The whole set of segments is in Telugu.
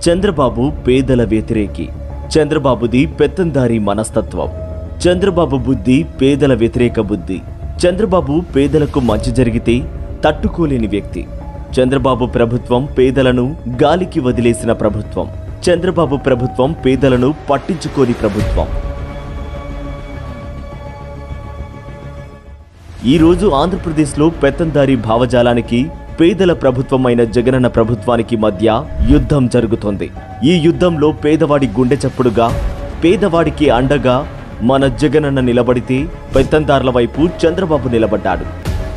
చంద్రబాబు పేదల వ్యతిరేకి చంద్రబాబుది పెత్తందారి మనస్తత్వం చంద్రబాబు బుద్ధి పేదల వ్యతిరేక బుద్ధి చంద్రబాబు పేదలకు మంచి జరిగితే తట్టుకోలేని వ్యక్తి చంద్రబాబు ప్రభుత్వం పేదలను గాలికి వదిలేసిన ప్రభుత్వం చంద్రబాబు ప్రభుత్వం పేదలను పట్టించుకోని ప్రభుత్వం ఈ రోజు ఆంధ్రప్రదేశ్లో పెత్తందారి భావజాలానికి పేదల ప్రభుత్వమైన జగనన్న ప్రభుత్వానికి మధ్య యుద్ధం జరుగుతోంది ఈ యుద్ధంలో పేదవాడి గుండె చప్పుడుగా పేదవాడికి అండగా మన జగనన్న నిలబడితే పెత్తందారుల వైపు చంద్రబాబు నిలబడ్డాడు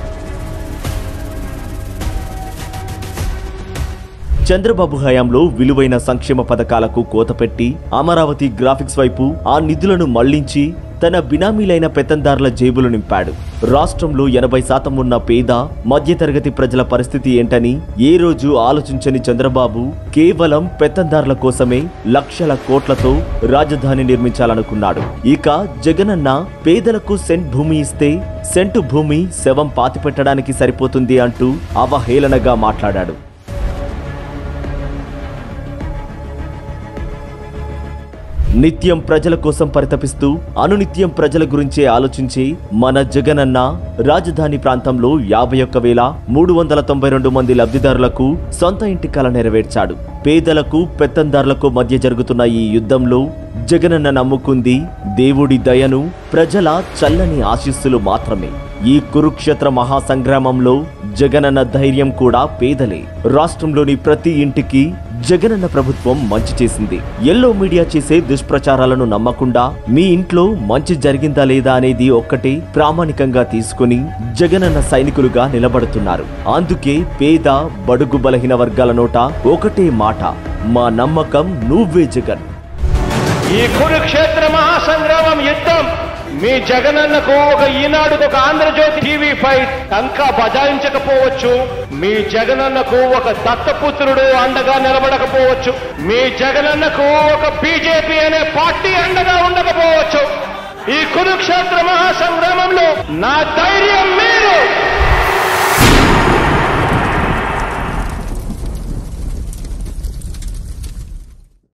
చంద్రబాబు హయాంలో విలువైన సంక్షేమ పథకాలకు కోతపెట్టి అమరావతి గ్రాఫిక్స్ వైపు ఆ నిధులను మళ్లించి తన బినామీలైన పెత్తందారుల జేబులు నింపాడు రాష్ట్రంలో ఎనభై శాతం ఉన్న పేద మధ్యతరగతి ప్రజల పరిస్థితి ఏంటని ఏ రోజు ఆలోచించని చంద్రబాబు కేవలం పెత్తందారుల కోసమే లక్షల కోట్లతో రాజధాని నిర్మించాలనుకున్నాడు ఇక జగనన్న పేదలకు సెంట్ భూమి ఇస్తే సెంటు భూమి శవం పాతిపెట్టడానికి సరిపోతుంది అంటూ అవహేళనగా మాట్లాడాడు నిత్యం ప్రజల కోసం పరితపిస్తూ అనునిత్యం ప్రజల గురించే ఆలోచించి మన జగనన్న రాజధాని ప్రాంతంలో యాభై ఒక్క వేల మూడు వందల తొంభై రెండు మంది లబ్ధిదారులకు సొంత ఇంటి కల నెరవేర్చాడు పేదలకు పెత్తందారులకు మధ్య జరుగుతున్న ఈ యుద్ధంలో జగనన్న నమ్ముకుంది దేవుడి దయను ప్రజల చల్లని ఆశీస్సులు మాత్రమే ఈ కురుక్షేత్ర మహాసంగ్రామంలో జగనన్న ధైర్యం కూడా పేదలే రాష్ట్రంలోని ప్రతి ఇంటికి జగనన్న ప్రభుత్వం మంచి చేసింది ఎల్లో మీడియా చేసే దుష్ప్రచారాలను నమ్మకుండా మీ ఇంట్లో మంచి జరిగిందా లేదా అనేది ఒక్కటే ప్రామాణికంగా తీసుకుని జగనన్న సైనికులుగా నిలబడుతున్నారు అందుకే పేద బడుగు బలహీన వర్గాల నోట ఒకటే మాట మా నమ్మకం నువ్వే జగన్ ఈ కురుక్షేత్ర మహాసంగ్రామం యుద్ధం మీ జగనన్నకు ఒక ఈనాడుకు ఒక ఆంధ్రజ్యోతి టీవీ ఫైట్ టంకా బజాయించకపోవచ్చు మీ జగనన్నకు ఒక దత్తపుత్రుడు అండగా నిలబడకపోవచ్చు మీ జగనన్నకు ఒక బీజేపీ అనే పార్టీ అండగా ఉండకపోవచ్చు ఈ కురుక్షేత్ర మహాసంగ్రామంలో నా ధైర్యం మీరు